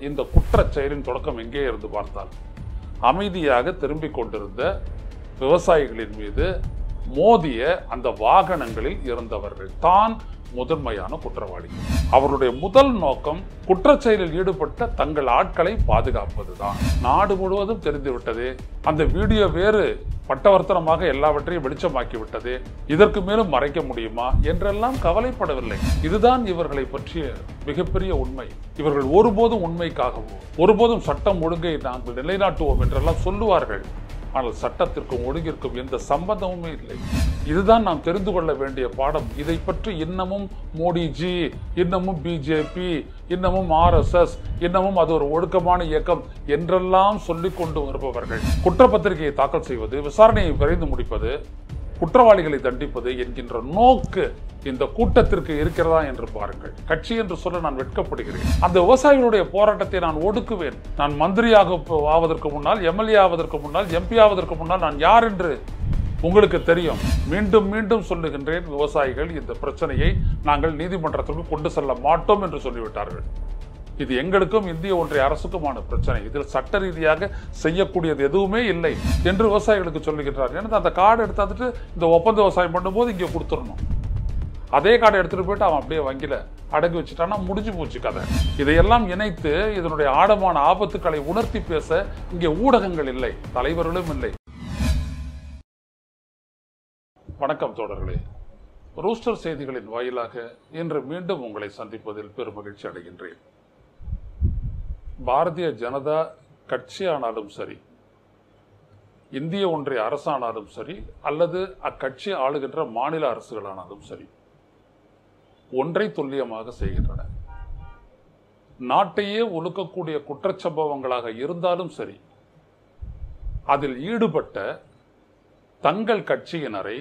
இந்த குற்றச் செயலின் தொடக்கம் எங்கே இருந்து பார்த்தால் அமைதியாக திரும்பிக் கொண்டிருந்த விவசாயிகளின் மீது மோதிய அந்த வாகனங்களில் இருந்தவர்கள் தான் முதன்மையான குற்றவாளி அவருடைய முதல் நோக்கம் குற்றச் செயலில் ஈடுபட்ட தங்கள் ஆட்களை பாதுகாப்பதுதான் நாடு முழுவதும் தெரிந்துவிட்டது அந்த வீடியோ வேறு பட்டவர்த்தனமாக எல்லாவற்றையும் வெளிச்சமாக்கி விட்டது இதற்கு மேலும் மறைக்க முடியுமா என்றெல்லாம் கவலைப்படவில்லை இதுதான் இவர்களை பற்றிய மிகப்பெரிய உண்மை இவர்கள் ஒருபோதும் உண்மைக்காகவோ ஒருபோதும் சட்டம் ஒழுங்கை நாங்கள் நிலைநாட்டுவோம் என்றெல்லாம் சொல்லுவார்கள் ஆனால் சட்டத்திற்கும் ஒழுங்கிற்கும் எந்த சம்பந்தமுமே இல்லை இதுதான் நாம் தெரிந்து கொள்ள வேண்டிய பாடம் இதை பற்றி இன்னமும் மோடிஜி இன்னமும் பிஜேபி இன்னமும் ஆர்எஸ்எஸ் இன்னமும் அது ஒரு ஒழுக்கமான இயக்கம் என்றெல்லாம் சொல்லிக் கொண்டு வருபவர்கள் குற்றப்பத்திரிகையை தாக்கல் செய்வது விசாரணையை விரைந்து முடிப்பது குற்றவாளிகளை தண்டிப்பது என்கின்ற நோக்கு இந்த கூட்டத்திற்கு இருக்கிறதா என்று பாருங்கள் கட்சி என்று சொல்ல நான் வெட்கப்படுகிறேன் அந்த விவசாயிகளுடைய போராட்டத்தை நான் ஒடுக்குவேன் நான் மந்திரியாக போ- ஆவதற்கு முன்னால் எம்எல்ஏ ஆவதற்கு முன்னால் எம்பி ஆவதற்கு முன்னால் நான் யார் என்று உங்களுக்கு தெரியும் மீண்டும் மீண்டும் சொல்லுகின்றேன் விவசாயிகள் இந்த பிரச்சனையை நாங்கள் நீதிமன்றத்திற்கு கொண்டு செல்ல மாட்டோம் என்று சொல்லிவிட்டார்கள் இது எங்களுக்கும் இந்திய ஒன்றிய அரசுக்குமான பிரச்சனை இதில் சட்ட ரீதியாக செய்யக்கூடியது எதுவுமே இல்லை என்று விவசாயிகளுக்கு சொல்லுகின்றார் ஏன்னா அந்த கார்டு எடுத்தாந்துட்டு இந்த ஒப்பந்த விவசாயம் பண்ணும்போது இங்கே கொடுத்துடணும் அதே கார்டை எடுத்துட்டு போயிட்டு அவன் அப்படியே வங்கியில அடகு வச்சுட்டான்னா முடிஞ்சு போச்சு கதை இதையெல்லாம் இணைத்து இதனுடைய ஆழமான ஆபத்துக்களை உணர்த்தி பேச இங்கே ஊடகங்கள் இல்லை தலைவர்களும் இல்லை வணக்கம் தோழர்களே ரூஸ்டர் செய்திகளின் வாயிலாக இன்று மீண்டும் உங்களை சந்திப்பதில் பெருமகிழ்ச்சி அடைகின்றேன் பாரதிய ஜனதா கட்சியானாலும் சரி இந்திய ஒன்றிய அரசானாலும் சரி அல்லது அக்கட்சி ஆளுகின்ற மாநில அரசுகளானாலும் சரி ஒன்றை துல்லியமாக செய்கின்றன நாட்டையே ஒழுக்கக்கூடிய குற்றச்சம்பவங்களாக இருந்தாலும் சரி அதில் ஈடுபட்ட தங்கள் கட்சியினரை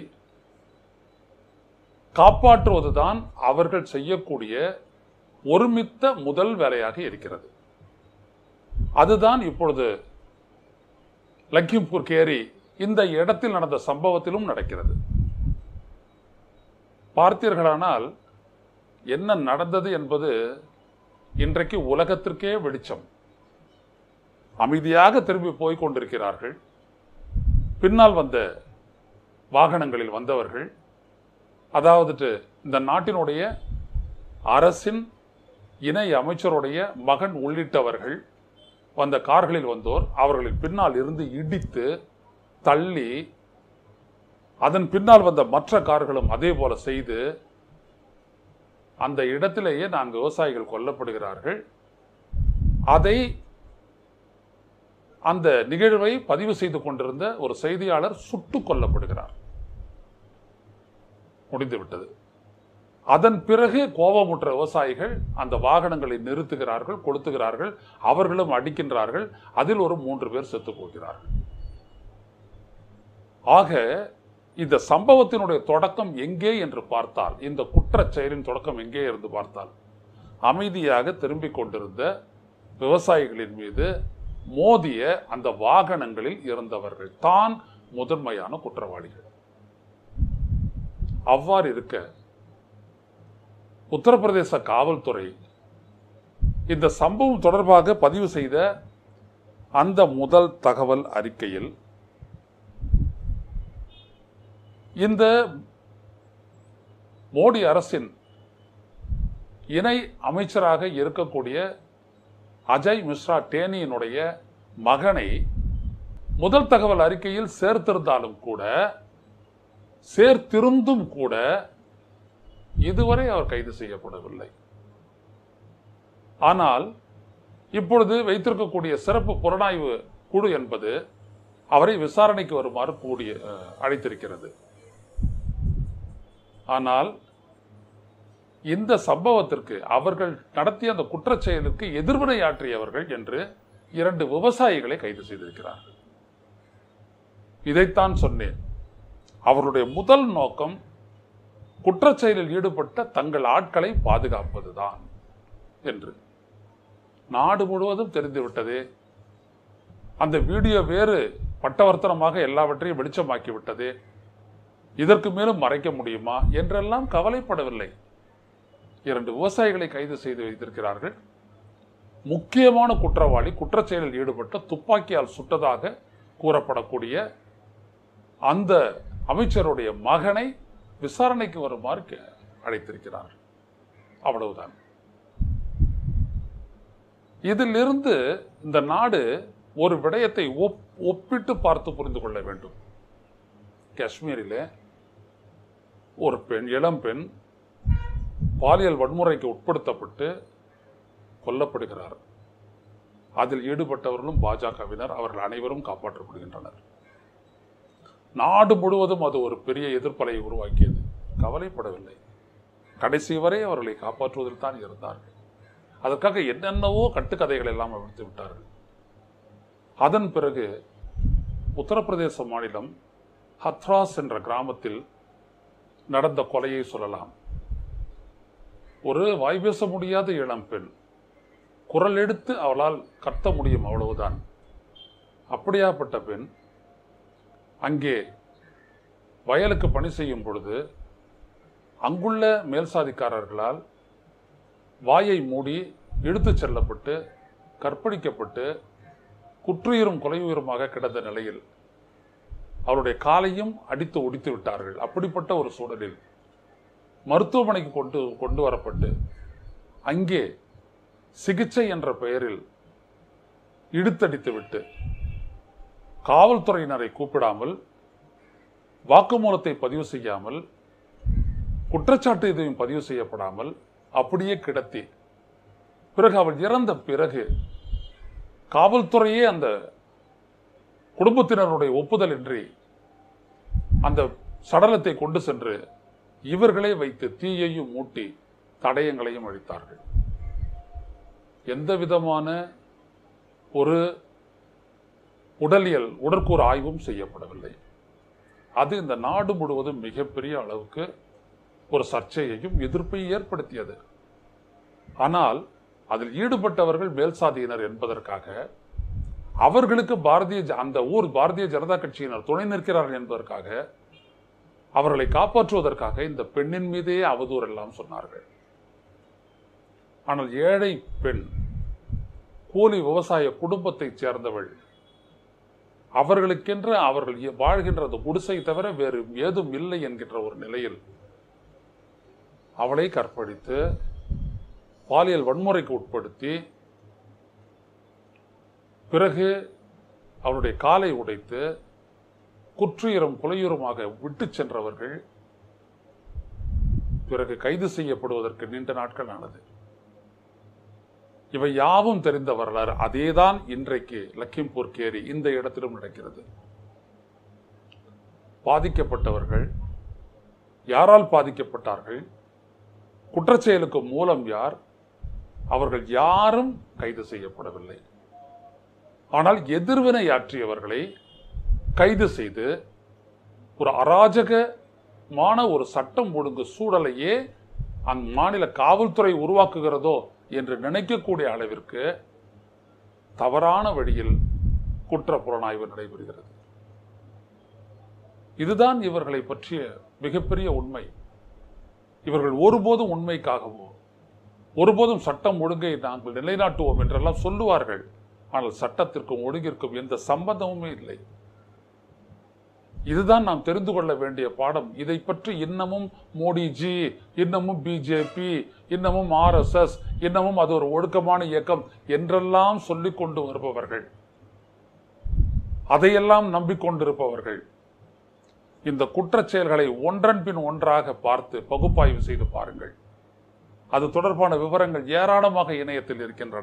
காப்பாற்றுவதுதான் அவர்கள் செய்யக்கூடிய ஒருமித்த முதல் வேலையாக இருக்கிறது அதுதான் இப்பொழுது லக்கிம்பூர் கேரி இந்த இடத்தில் நடந்த சம்பவத்திலும் நடக்கிறது பார்த்தீர்களானால் என்ன நடந்தது என்பது இன்றைக்கு உலகத்திற்கே வெளிச்சம் அமைதியாக திரும்பி போய் கொண்டிருக்கிறார்கள் பின்னால் வந்த வாகனங்களில் வந்தவர்கள் அதாவது இந்த நாட்டினுடைய அரசின் இணை அமைச்சருடைய மகன் உள்ளிட்டவர்கள் வந்த கார்களில் வந்தோர் அவர்களின் பின்னால் இருந்து இடித்து தள்ளி அதன் பின்னால் வந்த மற்ற கார்களும் அதே போல செய்து அந்த இடத்திலேயே நான்கு விவசாயிகள் கொல்லப்படுகிறார்கள் அதை அந்த நிகழ்வை பதிவு செய்து கொண்டிருந்த ஒரு செய்தியாளர் சுட்டுக் கொல்லப்படுகிறார் முடிந்துவிட்டது அதன் பிறகு கோபமுற்ற விவசாயிகள் அந்த வாகனங்களை நிறுத்துகிறார்கள் கொளுத்துகிறார்கள் அவர்களும் அடிக்கின்றார்கள் அதில் ஒரு மூன்று பேர் செத்து போகிறார்கள் ஆக இந்த சம்பவத்தினுடைய தொடக்கம் எங்கே என்று பார்த்தால் இந்த குற்றச் செயலின் தொடக்கம் எங்கே இருந்து பார்த்தால் அமைதியாக திரும்பிக் கொண்டிருந்த விவசாயிகளின் மீது மோதிய அந்த வாகனங்களில் இருந்தவர்கள் தான் முதன்மையான குற்றவாளிகள் அவ்வாறு இருக்க உத்தரப்பிரதேச காவல்துறை இந்த சம்பவம் தொடர்பாக பதிவு செய்த அந்த முதல் தகவல் அறிக்கையில் இந்த மோடி அரசின் இணை அமைச்சராக இருக்கக்கூடிய அஜய் மிஸ்ரா டேனியினுடைய மகனை முதல் தகவல் அறிக்கையில் சேர்த்திருந்தாலும் கூட சேர்த்திருந்தும் கூட இதுவரை அவர் கைது செய்யப்படவில்லை ஆனால் இப்பொழுது வைத்திருக்கக்கூடிய சிறப்பு புலனாய்வு குழு என்பது அவரை விசாரணைக்கு வருமாறு கூடிய அஹ், அழைத்திருக்கிறது ஆனால் இந்த சம்பவத்திற்கு அவர்கள் நடத்திய அந்த குற்றச் செயலுக்கு எதிர்வினையாற்றியவர்கள் என்று இரண்டு விவசாயிகளை கைது செய்திருக்கிறார்கள் இதைத்தான் சொன்னேன் அவர்களுடைய முதல் நோக்கம் குற்றச் செயலில் ஈடுபட்ட தங்கள் ஆட்களை பாதுகாப்பதுதான் என்று நாடு முழுவதும் தெரிந்துவிட்டது அந்த வீடியோ வேறு பட்டவர்த்தனமாக எல்லாவற்றையும் வெளிச்சமாக்கி விட்டது இதற்கு மேலும் மறைக்க முடியுமா என்றெல்லாம் கவலைப்படவில்லை இரண்டு விவசாயிகளை கைது செய்து வைத்திருக்கிறார்கள் முக்கியமான குற்றவாளி குற்றச்செயலில் ஈடுபட்ட துப்பாக்கியால் சுட்டதாக கூறப்படக்கூடிய அந்த அமைச்சருடைய மகனை விசாரணைக்கு வருமாறு கே- அழைத்திருக்கிறார் அவ்வளவுதான் இதிலிருந்து இந்த நாடு ஒரு விடயத்தை ஒப்- ஒப்பிட்டு பார்த்து புரிந்து கொள்ள வேண்டும் காஷ்மீரிலே ஒரு பெண் இளம் பெண் பாலியல் வன்முறைக்கு உட்படுத்தப்பட்டு கொல்லப்படுகிறார் அதில் ஈடுபட்டவர்களும் பாஜகவினர் அவர்கள் அனைவரும் காப்பாற்றப்படுகின்றனர் நாடு முழுவதும் அது ஒரு பெரிய எதிர்ப்பலை உருவாக்கியது கவலைப்படவில்லை கடைசி வரை அவர்களை காப்பாற்றுவதில் தான் இருந்தார்கள் அதற்காக என்னென்னவோ கட்டுக்கதைகள் எல்லாம் அவிழ்த்து விட்டார்கள் அதன் பிறகு உத்தரப்பிரதேச மாநிலம் ஹத்ராஸ் என்ற கிராமத்தில் நடந்த கொலையை சொல்லலாம் ஒரு வாய் பேச முடியாத இளம் பெண் குரல் எடுத்து அவளால் கத்த முடியும் அவ்வளவுதான் அப்படியாப்பட்ட பெண் அங்கே வயலுக்கு பணி செய்யும் பொழுது அங்குள்ள மேல்சாதிக்காரர்களால் வாயை மூடி இழுத்துச் செல்லப்பட்டு கற்பழிக்கப்பட்டு குற்றுயிரும் கொலையுயிருமாக கிடந்த நிலையில் அவருடைய காலையும் அடித்து ஒடித்து விட்டார்கள் அப்படிப்பட்ட ஒரு சூழலில் மருத்துவமனைக்கு கொண்டு கொண்டு வரப்பட்டு அங்கே சிகிச்சை என்ற பெயரில் இழுத்தடித்து விட்டு காவல்துறையினரை கூப்பிடாமல் வாக்குமூலத்தை பதிவு செய்யாமல் குற்றச்சாட்டு எதுவும் பதிவு செய்யப்படாமல் அப்படியே கிடத்தி பிறகு அவள் இறந்த பிறகு காவல்துறையே அந்த குடும்பத்தினருடைய ஒப்புதல் இன்றி அந்த சடலத்தை கொண்டு சென்று இவர்களே வைத்து தீயையும் மூட்டி தடயங்களையும் அழித்தார்கள் எந்த விதமான ஒரு உடலியல் உடற்கூறு ஆய்வும் செய்யப்படவில்லை அது இந்த நாடு முழுவதும் மிகப்பெரிய அளவுக்கு ஒரு சர்ச்சையையும் எதிர்ப்பையும் ஏற்படுத்தியது ஆனால் அதில் ஈடுபட்டவர்கள் மேல்சாதியினர் என்பதற்காக அவர்களுக்கு பாரதிய ஜ- அந்த ஊர் பாரதிய ஜனதா கட்சியினர் துணை நிற்கிறார்கள் என்பதற்காக அவர்களை காப்பாற்றுவதற்காக இந்த பெண்ணின் மீதே அவதூறு எல்லாம் சொன்னார்கள் ஆனால் ஏழை பெண் கூலி விவசாய குடும்பத்தைச் சேர்ந்தவள் அவர்களுக்கென்று அவர்கள் இ- வாழ்கின்ற அந்த குடிசை தவிர வேறு ஏதும் இல்லை என்கின்ற ஒரு நிலையில் அவளை கற்பழித்து பாலியல் வன்முறைக்கு உட்படுத்தி பிறகு அவளுடைய காலை உடைத்து குற்றுயிரும் கொலையுறமாக விட்டு சென்றவர்கள் பிறகு கைது செய்யப்படுவதற்கு நீண்ட நாட்கள் ஆனது இவை யாவும் தெரிந்த வரலாறு அதேதான் இன்றைக்கு லக்கிம்பூர் கேரி இந்த இடத்திலும் நடக்கிறது பாதிக்கப்பட்டவர்கள் யாரால் பாதிக்கப்பட்டார்கள் குற்றச்செயலுக்கு மூலம் யார் அவர்கள் யாரும் கைது செய்யப்படவில்லை ஆனால் எதிர்வினை ஆற்றியவர்களை கைது செய்து ஒரு அராஜகமான ஒரு சட்டம் ஒழுங்கு சூழலையே அந்த மாநில காவல்துறை உருவாக்குகிறதோ என்று நினைக்கக்கூடிய அளவிற்கு தவறான வழியில் குற்ற புலனாய்வு நடைபெறுகிறது இதுதான் இவர்களை பற்றிய மிகப்பெரிய உண்மை இவர்கள் ஒருபோதும் உண்மைக்காகவோ ஒருபோதும் சட்டம் ஒழுங்கை நாங்கள் நிலைநாட்டுவோம் என்றெல்லாம் சொல்லுவார்கள் ஆனால் சட்டத்திற்கும் ஒழுங்கிற்கும் எந்த சம்பந்தமுமே இல்லை இதுதான் நாம் தெரிந்து கொள்ள வேண்டிய பாடம் இதை பற்றி இன்னமும் மோடிஜி இன்னமும் பிஜேபி இன்னமும் ஆர்எஸ்எஸ் இன்னமும் அது ஒரு ஒழுக்கமான இயக்கம் என்றெல்லாம் சொல்லிக் கொண்டு வருபவர்கள் அதையெல்லாம் நம்பிக்கொண்டிருப்பவர்கள் இந்த குற்றச் செயல்களை ஒன்றன் பின் ஒன்றாக பார்த்து பகுப்பாய்வு செய்து பாருங்கள் அது தொடர்பான விவரங்கள் ஏராளமாக இணையத்தில் இருக்கின்றன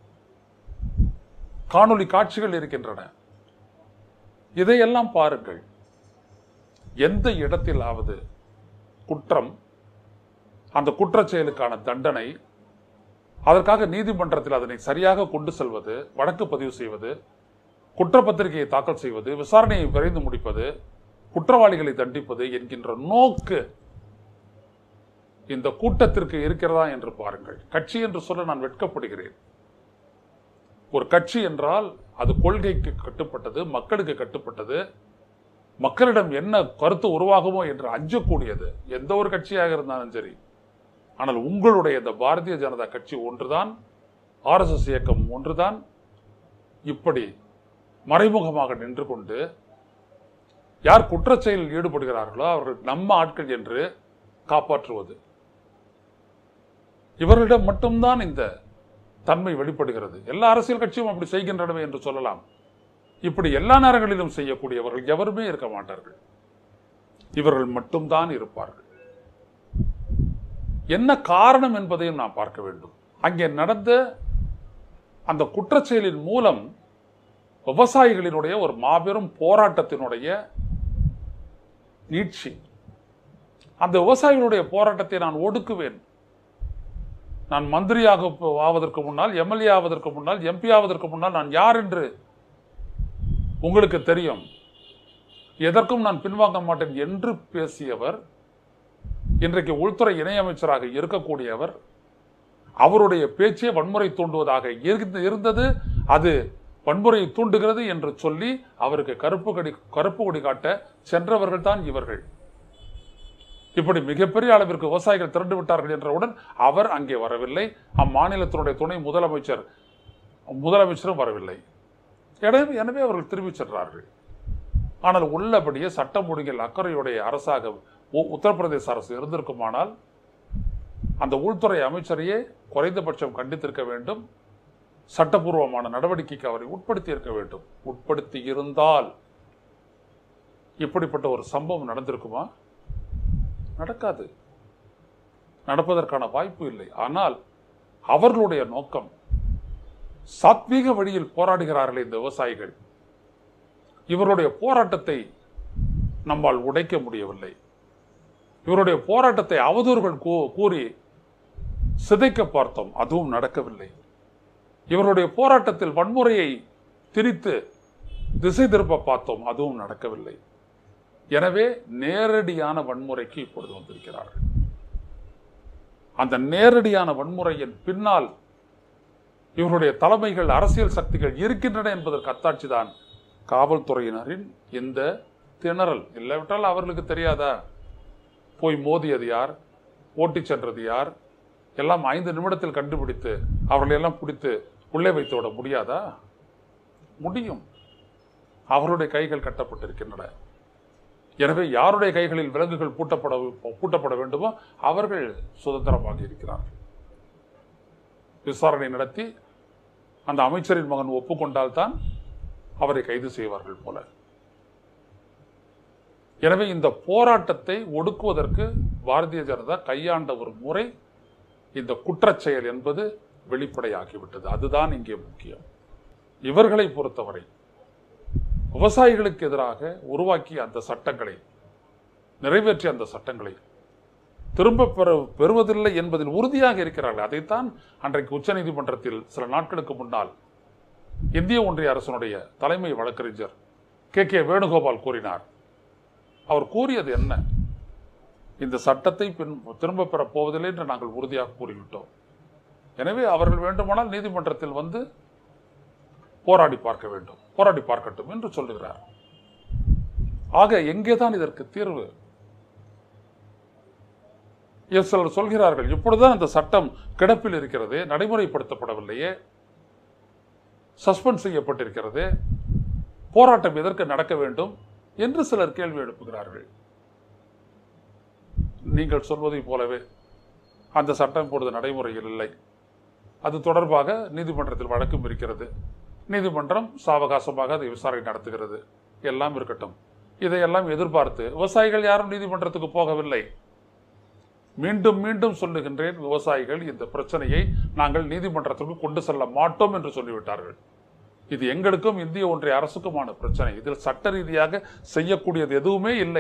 காணொளி காட்சிகள் இருக்கின்றன இதையெல்லாம் பாருங்கள் எந்த இடத்திலாவது குற்றம் அந்த குற்றச் செயலுக்கான தண்டனை அதற்காக நீதிமன்றத்தில் அதனை சரியாக கொண்டு செல்வது வழக்கு பதிவு செய்வது குற்றப்பத்திரிகையை தாக்கல் செய்வது விசாரணையை விரைந்து முடிப்பது குற்றவாளிகளை தண்டிப்பது என்கின்ற நோக்கு இந்த கூட்டத்திற்கு இருக்கிறதா என்று பாருங்கள் கட்சி என்று சொல்ல நான் வெட்கப்படுகிறேன் ஒரு கட்சி என்றால் அது கொள்கைக்கு கட்டுப்பட்டது மக்களுக்கு கட்டுப்பட்டது மக்களிடம் என்ன கருத்து உருவாகுமோ என்று அஞ்சக்கூடியது எந்த ஒரு கட்சியாக இருந்தாலும் சரி ஆனால் உங்களுடைய இந்த பாரதிய ஜனதா கட்சி ஒன்றுதான் ஆர்எஸ்எஸ் இயக்கம் ஒன்றுதான் இப்படி மறைமுகமாக நின்று கொண்டு யார் குற்றச் செயலில் ஈடுபடுகிறார்களோ அவர்கள் நம்ம ஆட்கள் என்று காப்பாற்றுவது இவர்களிடம் மட்டும்தான் இந்த தன்மை வெளிப்படுகிறது எல்லா அரசியல் கட்சியும் அப்படி செய்கின்றனவே என்று சொல்லலாம் இப்படி எல்லா நேரங்களிலும் செய்யக்கூடியவர்கள் எவருமே இருக்க மாட்டார்கள் இவர்கள் மட்டும்தான் இருப்பார்கள் என்ன காரணம் என்பதையும் நாம் பார்க்க வேண்டும் அங்கே நடந்த அந்த குற்றச் செயலின் மூலம் விவசாயிகளினுடைய ஒரு மாபெரும் போராட்டத்தினுடைய நீட்சி அந்த விவசாயிகளுடைய போராட்டத்தை நான் ஒடுக்குவேன் நான் மந்திரியாக ஆவதற்கு முன்னால் எம்எல்ஏ ஆவதற்கு முன்னால் எம்பி ஆவதற்கு முன்னால் நான் யார் என்று உங்களுக்கு தெரியும் எதற்கும் நான் பின்வாங்க மாட்டேன் என்று பேசியவர் இன்றைக்கு உள்துறை இணையமைச்சராக இருக்கக்கூடியவர் அவருடைய பேச்சே வன்முறை தூண்டுவதாக இருந்து- இருந்தது அது வன்முறையை தூண்டுகிறது என்று சொல்லி அவருக்கு கருப்பு கடி கருப்பு கொடி காட்ட சென்றவர்கள் தான் இவர்கள் இப்படி மிகப்பெரிய அளவிற்கு விவசாயிகள் திரண்டு விட்டார்கள் என்றவுடன் அவர் அங்கே வரவில்லை அம்மாநிலத்தினுடைய துணை முதலமைச்சர் முதலமைச்சரும் வரவில்லை எனவே எனவே அவர்கள் திரும்பிச் சென்றார்கள் ஆனால் உள்ளபடியே சட்டம் ஒழுங்கில் அக்கறையுடைய அரசாக உ- உத்தரப்பிரதேச அரசு இருந்திருக்குமானால் அந்த உள்துறை அமைச்சரையே குறைந்தபட்சம் கண்டித்திருக்க வேண்டும் சட்டபூர்வமான நடவடிக்கைக்கு அவரை உட்படுத்தி இருக்க வேண்டும் உட்படுத்தி இருந்தால் இப்படிப்பட்ட ஒரு சம்பவம் நடந்திருக்குமா நடக்காது நடப்பதற்கான வாய்ப்பு இல்லை ஆனால் அவர்களுடைய நோக்கம் சாத்வீக வழியில் போராடுகிறார்களே இந்த விவசாயிகள் இவருடைய போராட்டத்தை நம்மால் உடைக்க முடியவில்லை இவருடைய போராட்டத்தை அவதூறுகள் கூ- கூறி சிதைக்க பார்த்தோம் அதுவும் நடக்கவில்லை இவருடைய போராட்டத்தில் வன்முறையை திரித்து திசை திருப்ப பார்த்தோம் அதுவும் நடக்கவில்லை எனவே நேரடியான வன்முறைக்கு இப்பொழுது வந்திருக்கிறார்கள் அந்த நேரடியான வன்முறையின் பின்னால் இவருடைய தலைமைகள் அரசியல் சக்திகள் இருக்கின்றன என்பதற்கு அத்தாட்சி தான் காவல்துறையினரின் இந்த திணறல் இல்லாவிட்டால் அவர்களுக்கு தெரியாதா போய் மோதியது யார் ஓட்டிச் சென்றது யார் எல்லாம் ஐந்து நிமிடத்தில் கண்டுபிடித்து அவர்களை எல்லாம் பிடித்து உள்ளே வைத்து விட முடியாதா முடியும் அவருடைய கைகள் கட்டப்பட்டிருக்கின்றன எனவே யாருடைய கைகளில் விலங்குகள் பூட்டப்பட பூட்டப்பட வேண்டுமோ அவர்கள் சுதந்திரமாக இருக்கிறார்கள் விசாரணை நடத்தி அந்த அமைச்சரின் மகன் ஒப்புக்கொண்டால்தான் அவரை கைது செய்வார்கள் போல எனவே இந்த போராட்டத்தை ஒடுக்குவதற்கு பாரதிய ஜனதா கையாண்ட ஒரு முறை இந்த குற்றச் செயல் என்பது வெளிப்படையாகிவிட்டது அதுதான் இங்கே முக்கியம் இவர்களை பொறுத்தவரை விவசாயிகளுக்கு எதிராக உருவாக்கிய அந்த சட்டங்களை நிறைவேற்றிய அந்த சட்டங்களை திரும்ப பெற பெறுவதில்லை என்பதில் உறுதியாக இருக்கிறார்கள் அதைத்தான் அன்றைக்கு உச்சநீதிமன்றத்தில் சில நாட்களுக்கு முன்னால் இந்திய ஒன்றிய அரசனுடைய தலைமை வழக்கறிஞர் கே கே வேணுகோபால் கூறினார் அவர் கூறியது என்ன இந்த சட்டத்தை பின் திரும்ப பெறப் போவதில்லை என்று நாங்கள் உறுதியாக கூறிவிட்டோம் எனவே அவர்கள் வேண்டுமானால் நீதிமன்றத்தில் வந்து போராடி பார்க்க வேண்டும் போராடி பார்க்கட்டும் என்று சொல்லுகிறார் ஆக எங்கேதான் இதற்கு தீர்வு இவர் சிலர் சொல்கிறார்கள் இப்பொழுதுதான் அந்த சட்டம் கிடப்பில் இருக்கிறது நடைமுறைப்படுத்தப்படவில்லையே சஸ்பெண்ட் செய்யப்பட்டிருக்கிறது போராட்டம் எதற்கு நடக்க வேண்டும் என்று சிலர் கேள்வி எழுப்புகிறார்கள் நீங்கள் சொல்வதைப் போலவே அந்த சட்டம் இப்பொழுது நடைமுறையில் இல்லை அது தொடர்பாக நீதிமன்றத்தில் வழக்கும் இருக்கிறது நீதிமன்றம் சாவகாசமாக அதை விசாரணை நடத்துகிறது எல்லாம் இருக்கட்டும் இதையெல்லாம் எதிர்பார்த்து விவசாயிகள் யாரும் நீதிமன்றத்துக்கு போகவில்லை மீண்டும் மீண்டும் சொல்லுகின்றேன் விவசாயிகள் இந்த பிரச்சனையை நாங்கள் நீதிமன்றத்திற்கு கொண்டு செல்ல மாட்டோம் என்று சொல்லிவிட்டார்கள் இது எங்களுக்கும் இந்திய ஒன்றிய அரசுக்குமான பிரச்சனை இதில் சட்ட ரீதியாக செய்யக்கூடியது எதுவுமே இல்லை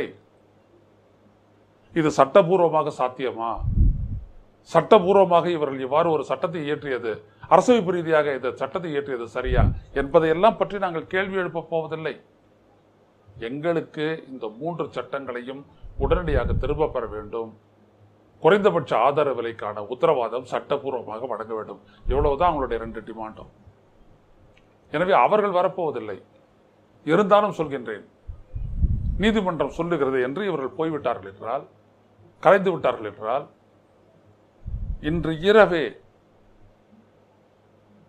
இது சட்டபூர்வமாக சாத்தியமா சட்டபூர்வமாக இவர்கள் இவ்வாறு ஒரு சட்டத்தை இயற்றியது அரசமைப்பு ரீதியாக இந்த சட்டத்தை இயற்றியது சரியா என்பதையெல்லாம் பற்றி நாங்கள் கேள்வி எழுப்பப் போவதில்லை எங்களுக்கு இந்த மூன்று சட்டங்களையும் உடனடியாக திரும்ப பெற வேண்டும் குறைந்தபட்ச ஆதார விலைக்கான உத்தரவாதம் சட்டபூர்வமாக வழங்க வேண்டும் இவ்வளவுதான் அவங்களுடைய ரெண்டு டிமாண்டும் எனவே அவர்கள் வரப்போவதில்லை இருந்தாலும் சொல்கின்றேன் நீதிமன்றம் சொல்லுகிறது என்று இவர்கள் போய்விட்டார்கள் என்றால் கலைந்து விட்டார்கள் என்றால் இன்று இரவே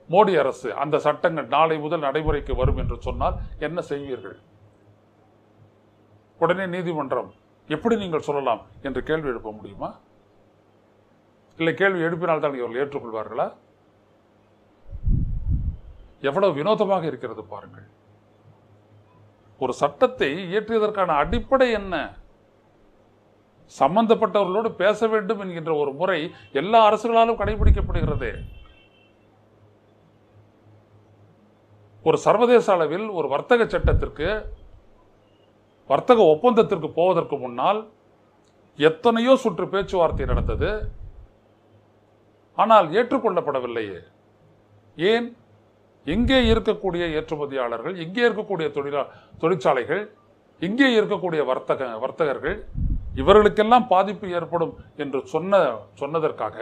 மோடி அரசு அந்த சட்டங்கள் நாளை முதல் நடைமுறைக்கு வரும் என்று சொன்னால் என்ன செய்வீர்கள் உடனே நீதிமன்றம் எப்படி நீங்கள் சொல்லலாம் என்று கேள்வி எழுப்ப முடியுமா இல்லை கேள்வி எழுப்பினால்தான் இவர்கள் ஏற்றுக்கொள்வார்களா எவ்வளவு வினோதமாக இருக்கிறது பாருங்கள் ஒரு சட்டத்தை இயற்றியதற்கான அடிப்படை என்ன சம்பந்தப்பட்டவர்களோடு பேச வேண்டும் என்கின்ற ஒரு முறை எல்லா அரசுகளாலும் கடைபிடிக்கப்படுகிறது ஒரு சர்வதேச அளவில் ஒரு வர்த்தக சட்டத்திற்கு வர்த்தக ஒப்பந்தத்திற்கு போவதற்கு முன்னால் எத்தனையோ சுற்று பேச்சுவார்த்தை நடந்தது ஆனால் ஏற்றுக்கொள்ளப்படவில்லையே ஏன் இங்கே இருக்கக்கூடிய ஏற்றுமதியாளர்கள் இங்கே இருக்கக்கூடிய தொழிலா தொழிற்சாலைகள் இங்கே இருக்கக்கூடிய வர்த்தக வர்த்தகர்கள் இவர்களுக்கெல்லாம் பாதிப்பு ஏற்படும் என்று சொன்ன சொன்னதற்காக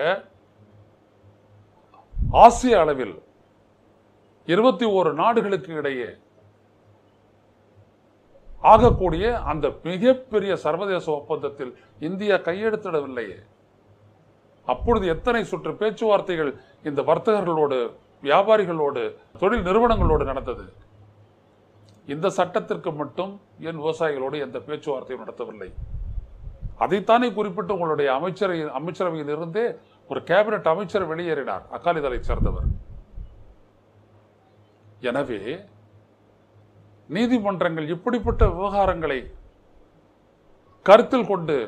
ஆசிய அளவில் இருபத்தி ஓரு நாடுகளுக்கு இடையே ஆகக்கூடிய அந்த மிகப்பெரிய சர்வதேச ஒப்பந்தத்தில் இந்தியா கையெழுத்திடவில்லையே அப்பொழுது எத்தனை சுற்று பேச்சுவார்த்தைகள் இந்த வர்த்தகர்களோடு வியாபாரிகளோடு தொழில் நிறுவனங்களோடு நடந்தது இந்த சட்டத்திற்கு மட்டும் என் விவசாயிகளோடு எந்த பேச்சுவார்த்தையும் நடத்தவில்லை அதைத்தானே குறிப்பிட்டு உங்களுடைய அமைச்சரை அமைச்சரவையில் இருந்தே ஒரு கேபினட் அமைச்சர் வெளியேறினார் அகாலிதளை சேர்ந்தவர் எனவே நீதிமன்றங்கள் இப்படிப்பட்ட விவகாரங்களை கருத்தில் கொண்டு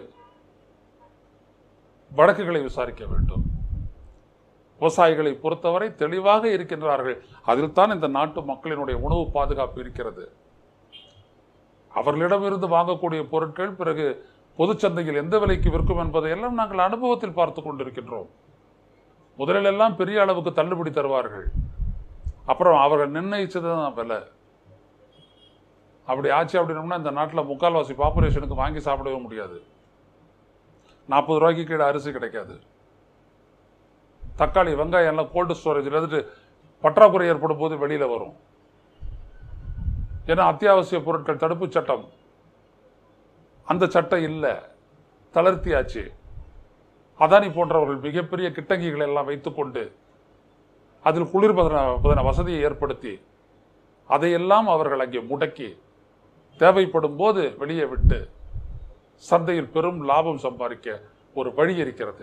வழக்குகளை விசாரிக்க வேண்டும் விவசாயிகளை பொறுத்தவரை தெளிவாக இருக்கின்றார்கள் அதில் தான் இந்த நாட்டு மக்களினுடைய உணவு பாதுகாப்பு இருக்கிறது அவர்களிடமிருந்து வாங்கக்கூடிய பொருட்கள் பிறகு பொதுச்சந்தையில் எந்த விலைக்கு விற்கும் என்பதையெல்லாம் நாங்கள் அனுபவத்தில் பார்த்து கொண்டிருக்கின்றோம் முதலில் எல்லாம் பெரிய அளவுக்கு தள்ளுபடி தருவார்கள் அப்புறம் அவர்கள் நிர்ணயிச்சது தான் விலை அப்படி ஆச்சு அப்படின்னோம்னா இந்த நாட்டில் முக்கால்வாசி பாப்புலேஷனுக்கு வாங்கி சாப்பிடவே முடியாது நாற்பது ரூபாய்க்கு கீழே அரிசி கிடைக்காது தக்காளி வெங்காயம் எல்லாம் கோல்டு ஸ்டோரேஜில் இருந்துட்டு பற்றாக்குறை ஏற்படும் போது வெளியில் வரும் ஏன்னா அத்தியாவசிய பொருட்கள் தடுப்பு சட்டம் அந்த சட்டம் இல்லை தளர்த்தியாச்சு அதானி போன்றவர்கள் மிகப்பெரிய கிட்டங்கிகளை எல்லாம் வைத்துக்கொண்டு அதில் குளிர்பதன பதன வசதியை ஏற்படுத்தி அதையெல்லாம் அவர்கள் அங்கே முடக்கி தேவைப்படும் போது வெளியே விட்டு சந்தையில் பெரும் லாபம் சம்பாதிக்க ஒரு வழி இருக்கிறது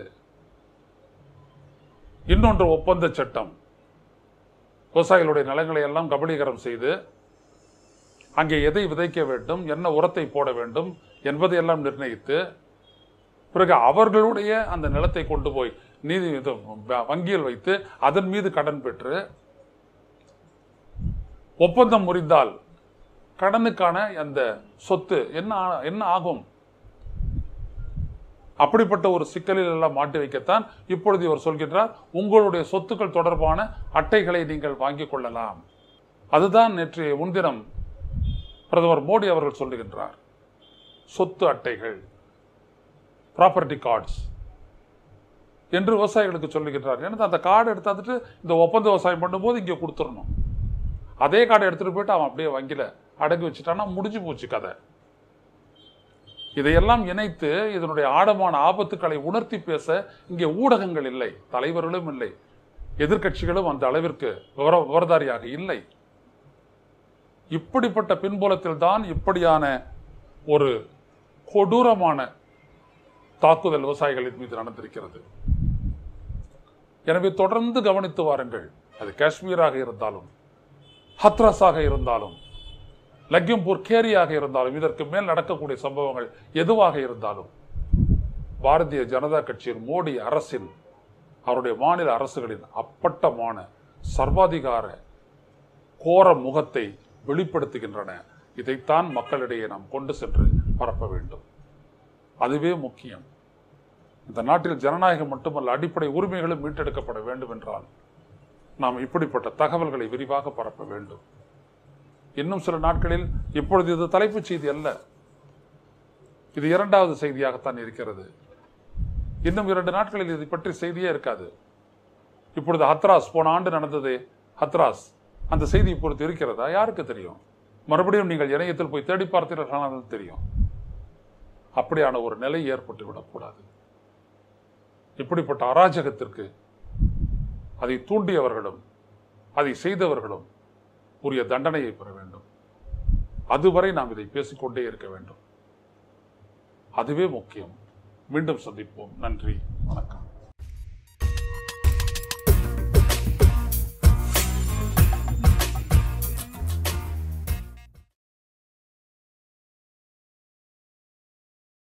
இன்னொன்று ஒப்பந்த சட்டம் விவசாயிகளுடைய நிலங்களை எல்லாம் கபலீகரம் செய்து அங்கே எதை விதைக்க வேண்டும் என்ன உரத்தை போட வேண்டும் என்பதையெல்லாம் நிர்ணயித்து பிறகு அவர்களுடைய அந்த நிலத்தை கொண்டு போய் நீதி இது வ- வங்கியில் வைத்து அதன் மீது கடன் பெற்று ஒப்பந்தம் முறிந்தால் கடனுக்கான அந்த சொத்து என்ன ஆ- என்ன ஆகும் அப்படிப்பட்ட ஒரு சிக்கலில் எல்லாம் மாட்டி வைக்கத்தான் இப்பொழுது இவர் சொல்கின்றார் உங்களுடைய சொத்துக்கள் தொடர்பான அட்டைகளை நீங்கள் வாங்கிக் கொள்ளலாம் அதுதான் நேற்று முன்தினம் பிரதமர் மோடி அவர்கள் சொல்லுகின்றார் சொத்து அட்டைகள் ப்ராப்பர்ட்டி கார்ட்ஸ் என்று விவசாயிகளுக்கு சொல்லுகின்றார் ஏன்னா அந்த கார்டு எடுத்தாந்துட்டு இந்த ஒப்பந்த விவசாயம் பண்ணும்போது இங்கே கொடுத்துடணும் அதே கார்டை எடுத்துட்டு போயிட்டு அவன் அப்படியே வங்கியில அடங்கி வச்சுட்டான்னா முடிஞ்சு போச்சு கதை இதையெல்லாம் இணைத்து இதனுடைய ஆழமான ஆபத்துக்களை உணர்த்தி பேச இங்கே ஊடகங்கள் இல்லை தலைவர்களும் இல்லை எதிர்க்கட்சிகளும் அந்த அளவிற்கு விவர விவரதாரியாக இல்லை இப்படிப்பட்ட பின்புலத்தில் தான் இப்படியான ஒரு கொடூரமான தாக்குதல் விவசாயிகளின் மீது நடந்திருக்கிறது எனவே தொடர்ந்து கவனித்து வாருங்கள் அது காஷ்மீராக இருந்தாலும் ஹத்ராஸாக இருந்தாலும் லக்கிம்பூர் கேரியாக இருந்தாலும் இதற்கு மேல் நடக்கக்கூடிய சம்பவங்கள் எதுவாக இருந்தாலும் பாரதிய ஜனதா கட்சியின் மோடி அரசின் அவருடைய மாநில அரசுகளின் அப்பட்டமான சர்வாதிகார கோர முகத்தை வெளிப்படுத்துகின்றன இதைத்தான் மக்களிடையே நாம் கொண்டு சென்று பரப்ப வேண்டும் அதுவே முக்கியம் இந்த நாட்டில் ஜனநாயகம் மட்டுமல்ல அடிப்படை உரிமைகளும் மீட்டெடுக்கப்பட வேண்டும் என்றால் நாம் இப்படிப்பட்ட தகவல்களை விரிவாக பரப்ப வேண்டும் இன்னும் சில நாட்களில் இப்பொழுது இது தலைப்புச் செய்தி அல்ல இது இரண்டாவது செய்தியாகத்தான் இருக்கிறது இன்னும் இரண்டு நாட்களில் இது பற்றி செய்தியே இருக்காது இப்பொழுது ஹத்ராஸ் போன ஆண்டு நடந்தது ஹத்ராஸ் அந்த செய்தி இப்பொழுது இருக்கிறதா யாருக்கு தெரியும் மறுபடியும் நீங்கள் இணையத்தில் போய் தேடி பார்த்தீர்களானால் தெரியும் அப்படியான ஒரு நிலை ஏற்பட்டு விடக்கூடாது இப்படிப்பட்ட அராஜகத்திற்கு அதை தூண்டியவர்களும் அதை செய்தவர்களும் உரிய தண்டனையை பெற வேண்டும் அதுவரை நாம் இதை பேசிக்கொண்டே இருக்க வேண்டும் அதுவே முக்கியம் மீண்டும் சந்திப்போம் நன்றி வணக்கம்